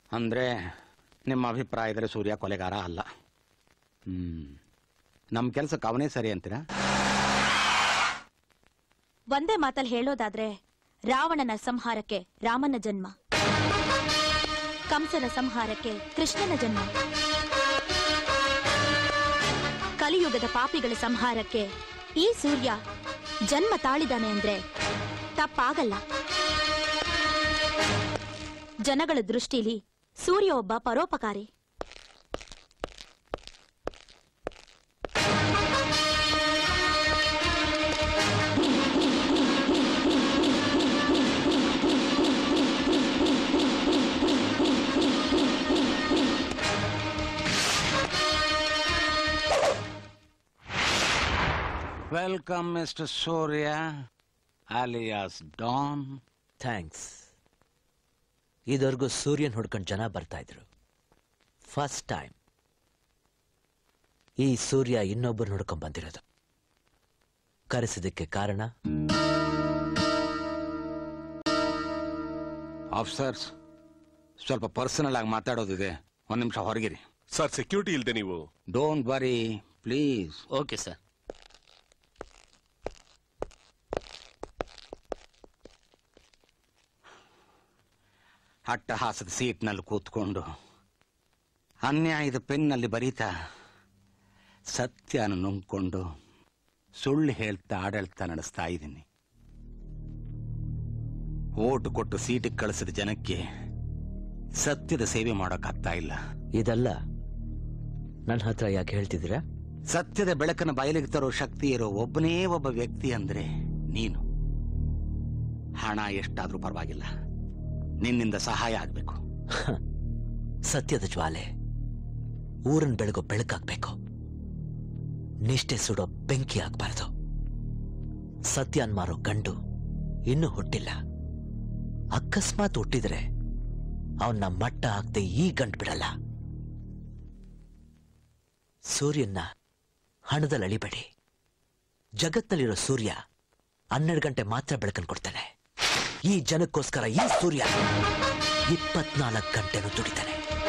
ಅಂದರೆ ನಿಮ್ಮ ಅಭಿಪ್ರಾಯದಲ್ಲಿ ಸೂರ್ಯ ಕೊಲೆಗಾರ ಅಲ್ಲ ಹ್ಮ್ ನಮ್ಮ ಕೆಲಸಕ್ಕೆ ಅವನೇ ಸರಿ ಅಂತೀರಾ ಒಂದೇ ಮಾತಲ್ಲಿ ಹೇಳೋದಾದ್ರೆ ರಾವಣನ ಸಂಹಾರಕ್ಕೆ ರಾಮನ ಜನ್ಮ ಕಂಸನ ಸಂಹಾರಕ್ಕೆ ಕೃಷ್ಣನ ಜನ್ಮ ಕಲಿಯುಗದ ಪಾಪಿಗಳ ಸಂಹಾರಕ್ಕೆ ಈ ಸೂರ್ಯ ಜನ್ಮ ತಾಳಿದಾನೆ ಅಂದ್ರೆ ತಪ್ಪಾಗಲ್ಲ ಜನಗಳ ದೃಷ್ಟಿಲಿ ಸೂರ್ಯ ಒಬ್ಬ ಪರೋಪಕಾರಿ welcome mister Surya alias don thanks ಇದುವರೆಗೂ ಸೂರ್ಯನ್ ಹುಡ್ಕೊಂಡು ಜನ ಬರ್ತಾ ಇದ್ರು ಫಸ್ಟ್ ಟೈಮ್ ಈ ಸೂರ್ಯ ಇನ್ನೊಬ್ಬರು ಹುಡ್ಕೊಂಡ್ ಬಂದಿರೋದು ಕರೆಸಿದಕ್ಕೆ ಕಾರಣ ಆಫೀಸರ್ಸ್ ಸ್ವಲ್ಪ ಪರ್ಸನಲ್ ಆಗಿ ಮಾತಾಡೋದಿದೆ ಒಂದು ನಿಮಿಷ ಹೊರಗಿರಿ ಸರ್ ಸೆಕ್ಯೂರಿಟಿ ಇಲ್ದೆ ನೀವು don't worry please okay sir ಅಟ್ಟಹಾಸದ ಸೀಟ್ನಲ್ಲಿ ಕೂತ್ಕೊಂಡು ಅನ್ಯಾಯದ ಪೆನ್ನಲ್ಲಿ ಬರೀತಾ ಸತ್ಯನ ನುಂಗ್ಕೊಂಡು ಸುಳ್ಳು ಹೇಳ್ತಾ ಆಡಳಿತ ನಡೆಸ್ತಾ ಇದ್ದೀನಿ ಓಟು ಕೊಟ್ಟು ಸೀಟಿಗೆ ಕಳಿಸಿದ ಜನಕ್ಕೆ ಸತ್ಯದ ಸೇವೆ ಮಾಡೋಕ್ಕಾಗ್ತಾ ಇಲ್ಲ ಇದಲ್ಲ ನನ್ನ ಹತ್ರ ಯಾಕೆ ಹೇಳ್ತಿದ್ದೀರಾ ಸತ್ಯದ ಬೆಳಕನ್ನು ಬಯಲಿಗೆ ತರೋ ಶಕ್ತಿ ಇರೋ ಒಬ್ಬನೇ ಒಬ್ಬ ವ್ಯಕ್ತಿ ಅಂದ್ರೆ ನೀನು ಹಣ ಎಷ್ಟಾದ್ರೂ ಪರವಾಗಿಲ್ಲ ನಿನ್ನಿಂದ ಸಹಾಯ ಆಗ್ಬೇಕು ಸತ್ಯದ ಜ್ವಾಲೆ ಊರನ್ ಬೆಳಗೋ ಬೆಳಕಾಗ್ಬೇಕು ನಿಷ್ಠೆ ಸುಡೋ ಬೆಂಕಿ ಆಗ್ಬಾರ್ದು ಸತ್ಯನ್ ಮಾರೋ ಗಂಡು ಇನ್ನೂ ಹುಟ್ಟಿಲ್ಲ ಅಕಸ್ಮಾತ್ ಹುಟ್ಟಿದ್ರೆ ಅವನ್ನ ಮಟ್ಟ ಹಾಕ್ದೆ ಈ ಗಂಟು ಬಿಡಲ್ಲ ಸೂರ್ಯನ್ನ ಹಣದಲ್ಲಿ ಅಳಿಬೇಡಿ ಜಗತ್ನಲ್ಲಿರೋ ಸೂರ್ಯ ಹನ್ನೆರಡು ಗಂಟೆ ಮಾತ್ರ ಬೆಳಕನ್ನು ಕೊಡ್ತಾನೆ ಈ ಜನಕ್ಕೋಸ್ಕರ ಈ ಸೂರ್ಯ ಇಪ್ಪತ್ನಾಲ್ಕು ಗಂಟೆನೂ ದುಡಿತಾನೆ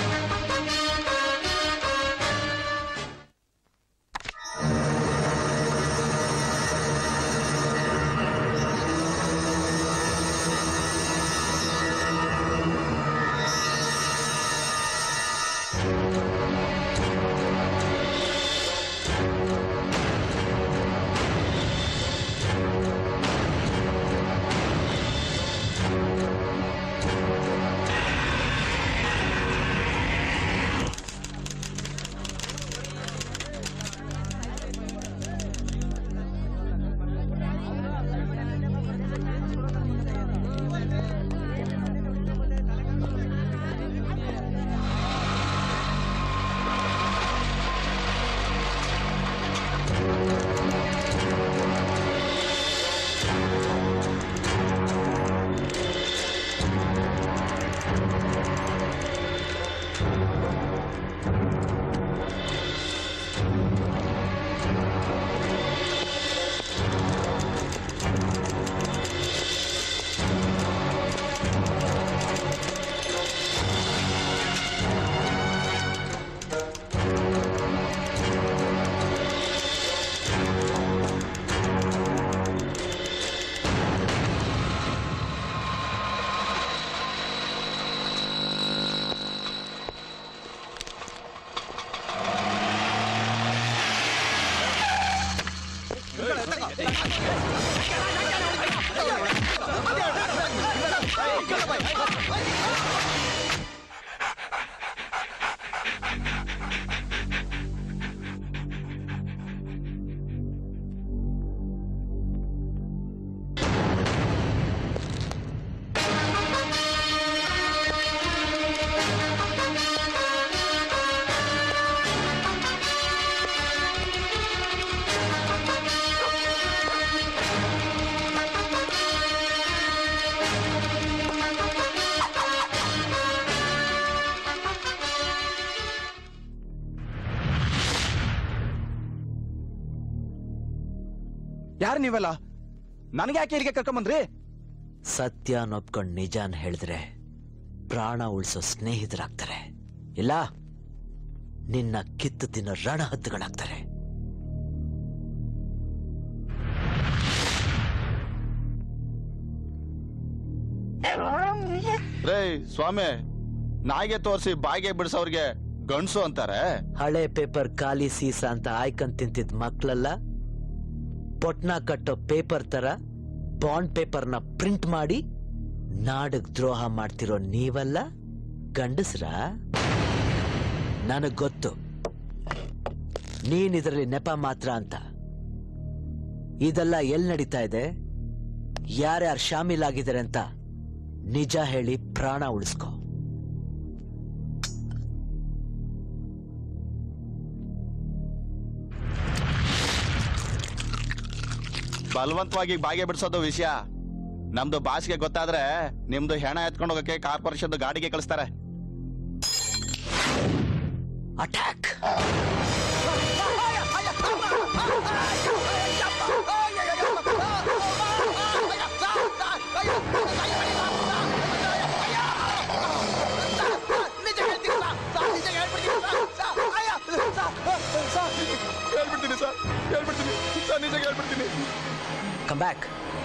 ಯಾರು ನೀವೆಲ್ಲ ನನಗೆ ಯಾಕೆ ಇಲ್ಲಿಗೆ ಕರ್ಕೊಂಬಂದ್ರಿ ಸತ್ಯ ಒಪ್ಕೊಂಡ್ ನಿಜಾನ್ ಹೇಳಿದ್ರೆ ಪ್ರಾಣ ಉಳಿಸೋ ಸ್ನೇಹಿತರಾಗ್ತಾರೆ ಇಲ್ಲ ನಿನ್ನ ಕಿತ್ತು ತಿನ್ನೋ ರಣಹದ್ದುಗಳಾಗ್ತಾರೆ ರೇ ಸ್ವಾಮಿ ನಾಯಿಗೆ ತೋರಿಸಿ ಬಾಯಿಗೆ ಬಿಡಿಸೋರ್ಗೆ ಗಂಡ್ಸು ಅಂತಾರೆ ಹಳೆ ಪೇಪರ್ ಖಾಲಿ ಸೀಸ ಅಂತ ಆಯ್ಕೊಂಡ್ ತಿಂತಿದ್ ಮಕ್ಳೆಲ್ಲ ಪೊಟ್ನ ಕಟ್ಟೋ ಪೇಪರ್ ತರ ಬಾಂಡ್ ಪೇಪರ್ನ ಪ್ರಿಂಟ್ ಮಾಡಿ ನಾಡಕ್ ದ್ರೋಹ ಮಾಡ್ತಿರೋ ನೀವಲ್ಲ ಗಂಡಸ್ರ ನನಗ್ ಗೊತ್ತು ನೀನ್ ಇದರಲ್ಲಿ ನೆಪ ಮಾತ್ರ ಅಂತ ಇದೆಲ್ಲ ಎಲ್ ನಡೀತಾ ಇದೆ ಯಾರ್ಯಾರು ಶಾಮೀಲಾಗಿದ್ದಾರೆ ಅಂತ ನಿಜ ಹೇಳಿ ಪ್ರಾಣ ಉಳಿಸ್ಕೋ ಬಲವಂತವಾಗಿ ಬಾಯಿಗೆ ಬಿಡಿಸೋದು ವಿಷಯ ನಮ್ದು ಬಾಸ್ಗೆ ಗೊತ್ತಾದ್ರೆ ನಿಮ್ದು ಹೆಣ ಎತ್ಕೊಂಡು ಹೋಗಕ್ಕೆ ಕಾರ್ಪೊರೇಷನ್ ಗಾಡಿಗೆ ಕಳಿಸ್ತಾರೆ ಅಟ್ಯಾಕ್ ಹೇಳ್ಬಿಡ್ತೀನಿ ಸರ್ ಹೇಳ್ಬಿಡ್ತೀನಿ ಸರ್ ನಿಜ ಹೇಳ್ಬಿಡ್ತೀನಿ ಕಮ್ ಬ್ಯಾಕ್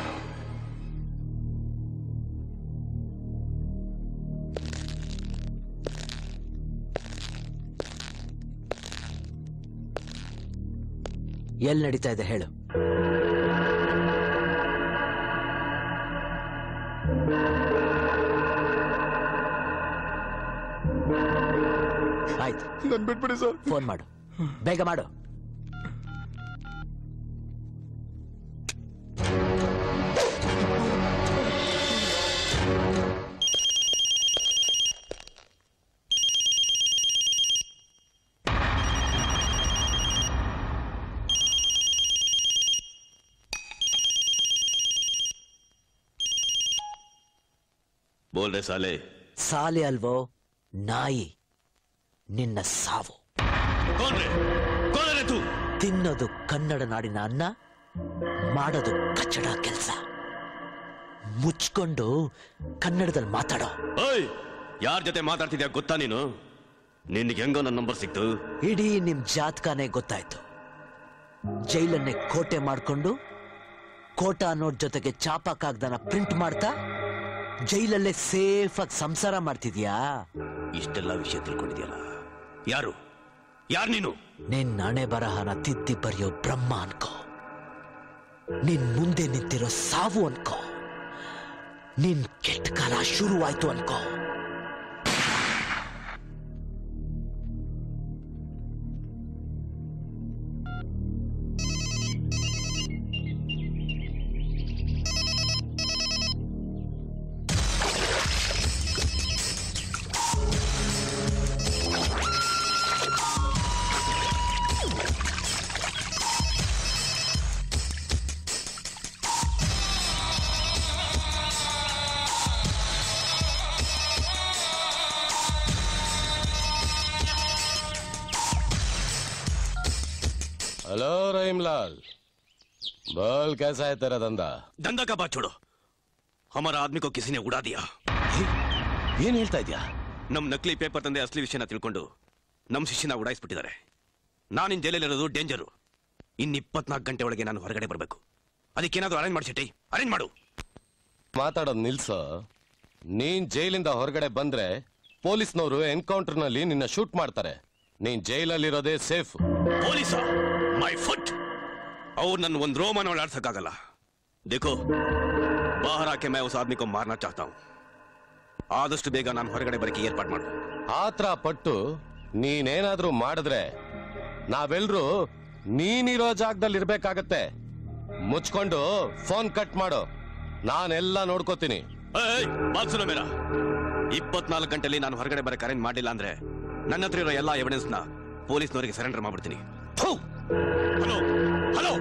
ಎಲ್ಲಿ ನಡೀತಾ ಇದೆ ಹೇಳು ಆಯ್ತು ನನ್ ಬಿಟ್ಬಿಡಿ ಸರ್ ಫೋನ್ ಮಾಡು ಬೇಗ ಮಾಡು बोल रहे साले ಸಾಲೆ ಅಲ್ವೋ ನಾಯಿ ನಿನ್ನ ಸಾವು कौन रे कौन है रे तू ತಿನ್ನೋದು ಕನ್ನಡ ನಾಡಿನ ಅನ್ನ ಮಾಡೋದು ಕಚ್ಚಡ ಕೆಲಸ ಮುಚ್ಕೊಂಡು ಕನ್ನಡದಲ್ಲಿ ಮಾತಾಡೋ ಓಯ್ ಯಾರ ಜೊತೆ ಮಾತಾಡ್ತಿದ್ಯಾ ಗೊತ್ತಾ ನೀನು ನಿನ್ಗೆ ಹೆಂಗೋ ನನ್ನ ನಂಬರ್ ಸಿಕ್ತು ಇಡೀ ನಿಮ್ ಜಾತಕನೇ ಗೊತ್ತಾಯ್ತು ಜೈಲನ್ನೇ ಕೋಟೆ ಮಾಡ್ಕೊಂಡು ಕೋಟ ಅನ್ನೋರ್ ಜೊತೆಗೆ ಚಾಪ ಕಾಗ್ದನ ಪ್ರಿಂಟ್ ಮಾಡ್ತಾ ಜೈಲಲ್ಲೇ ಸೇಫ್ ಆಗಿ ಸಂಸಾರ ಮಾಡ್ತಿದ್ಯಾ ಇಷ್ಟೆಲ್ಲ ವಿಷಯ ತಿಳ್ಕೊಂಡಿದ್ಯಲ್ಲ ಯಾರು ಯಾರು ನೀನು ನಿನ್ ಹಣೆ ಬರಹನ ತಿದ್ದಿ ಬರೆಯೋ ಬ್ರಹ್ಮ ಅನ್ಕೋ ನಿನ್ ಮುಂದೆ ನಿಂತಿರೋ ಸಾವು ಅನ್ಕೋ ನಿನ್ ಕೆಟ್ಟ ಕಾಲ ಶುರುವಾಯ್ತು ಅನ್ಕೋ हेलो रहीम लाल बोल कैसा है तेरा धंधा ದಂಧ का बात छोड़ो हमारा आदमी को किसी ने उड़ा दिया ಏನ್ ಹೇಳ್ತಾ ಇದ್ಯಾ ನಮ್ ನಕಲಿ ಪೇಪರ್ ತಂದೆ ಅಸಲಿ ವಿಷಯನ ತಿಳ್ಕೊಂಡು ನಮ್ ಶಿಷ್ಯನ ಉಡಾಯಿಸ್ಬಿಟ್ಟಿದ್ದಾರೆ ನಾನಿನ್ ಜೈಲಲ್ಲಿರೋದು ಡೇಂಜರು ಇನ್ ಇಪ್ಪತ್ನಾಲ್ಕು ಗಂಟೆ ಒಳಗೆ ನಾನು ಹೊರಗಡೆ ಬರಬೇಕು ಅದಕ್ಕೇನಾದ್ರೂ ಅರೇಂಜ್ ಮಾಡಿ ಶೆಟ್ಟಿ ಅರೇಂಜ್ ಮಾಡು ಮಾತಾಡೋದ್ ನಿಲ್ಸೋ ನೀನ್ ಜೈಲಿಂದ ಹೊರಗಡೆ ಬಂದ್ರೆ ಪೊಲೀಸ್ನವರು ಎನ್ಕೌಂಟರ್ ನಲ್ಲಿ ನಿನ್ನ ಶೂಟ್ ಮಾಡ್ತಾರೆ ನೀನ್ ಜೈಲಲ್ಲಿರೋದೇ ಸೇಫ್ ಪೊಲೀಸ ಮೈ ಫುಟ್ ಅವ್ರು ನನ್ನ ಒಂದ್ ರೋಮನ ಓಡಾಡ್ಸಕ್ಕಾಗಲ್ಲ ದೇಖೋ ಬಾಹರ್ ಆಕೆ ಮೈ ಉಸ್ ಆದ್ಮಿ ಕೋ ಮಾರ್ನಾ ಚಾಹತಾ ಹೂಂ ಆದಷ್ಟು ಬೇಗ ನಾನು ಹೊರಗಡೆ ಬರಕ್ಕೆ ಏರ್ಪಾಡು ಮಾಡು ಆತ್ರ ಪಟ್ಟು ನೀನೇನಾದ್ರೂ ಮಾಡಿದ್ರೆ ನಾವೆಲ್ರೂ ನೀನಿರೋ ಜಾಗದಲ್ಲಿ ಇರ್ಬೇಕಾಗತ್ತೆ ಮುಚ್ಕೊಂಡು ಫೋನ್ ಕಟ್ ಮಾಡು ನಾನೆಲ್ಲ ನೋಡ್ಕೋತೀನಿ ಏಯ್ ಬಾಲ್ಸುನ ಮೇರ ಇಪ್ಪತ್ನಾಲ್ಕು ಗಂಟೆಲಿ ನಾನು ಹೊರಗಡೆ ಬರಕ್ಕೆ ಅರೇಂಜ್ ಮಾಡಿಲ್ಲ ಅಂದ್ರೆ ನನ್ನ ಹತ್ರ ಇರೋ ಎಲ್ಲಾ ಎವಿಡೆನ್ಸ್ ನ ಪೊಲೀಸ್ನವರಿಗೆ ಸರೆಂಡರ್ ಮಾಡ್ಬಿಡ್ತೀನಿ ಹಲೋ ಹಲೋ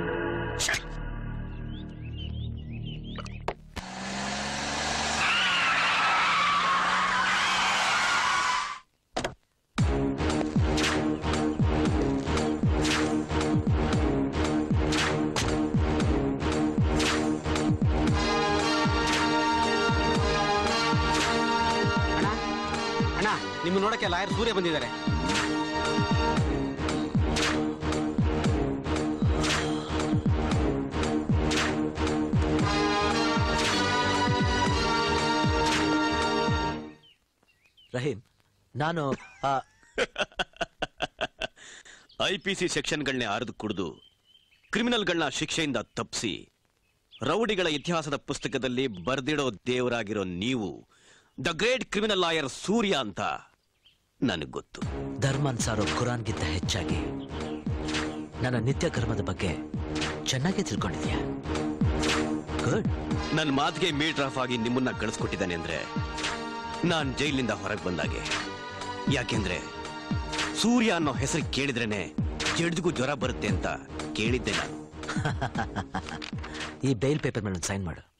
ಅಣ್ಣ ನಿಮ್ಮ ನೋಡಕ್ಕೆ ಲಾಯರ್ ಸೂರ್ಯ ಬಂದಿದ್ದಾರೆ ರಹೀಂ ನಾನು ಆ, ಐ ಪಿ ಸಿ ಸೆಕ್ಷನ್ಗಳನ್ನೇ ಅರೆದು ಕುಡಿದು ಕ್ರಿಮಿನಲ್ಗಳನ್ನ ಶಿಕ್ಷೆಯಿಂದ ತಪ್ಪಿಸಿ ರೌಡಿಗಳ ಇತಿಹಾಸದ ಪುಸ್ತಕದಲ್ಲಿ ಬರ್ದಿಡೋ ದೇವರಾಗಿರೋ ನೀವು the great criminal lawyer Surya ಅಂತ ನನಗೆ ಗೊತ್ತು ಧರ್ಮನ್ ಸಾರೋ ಕುರಾನ್ಗಿಂತ ಹೆಚ್ಚಾಗಿ ನನ್ನ ನಿತ್ಯ ಕರ್ಮದ ಬಗ್ಗೆ ಚೆನ್ನಾಗಿ ತಿಳ್ಕೊಂಡಿದ್ಯಾ ಗುಡ್ ನನ್ನ ಮಾತಿಗೆ ಮೀಟರ್ ಆಫ್ ಆಗಿ ನಿಮ್ಮನ್ನ ಕಳಿಸ್ಕೊಟ್ಟಿದ್ದಾನೆ ಅಂದ್ರೆ ನಾನ್ ಜೈಲಿನಿಂದ ಹೊರಗೆ ಬಂದಾಗೆ ಯಾಕೆಂದ್ರೆ ಸೂರ್ಯ ಅನ್ನೋ ಹೆಸರು ಕೇಳಿದ್ರೇನೆ ಜಡ್ಜ್ಗೂ ಜ್ವರ ಬರುತ್ತೆ ಅಂತ ಕೇಳಿದ್ದೆ ನಾನು ಈ ಬೇಲ್ ಪೇಪರ್ ಮೇಲೆ ಸೈನ್ ಮಾಡು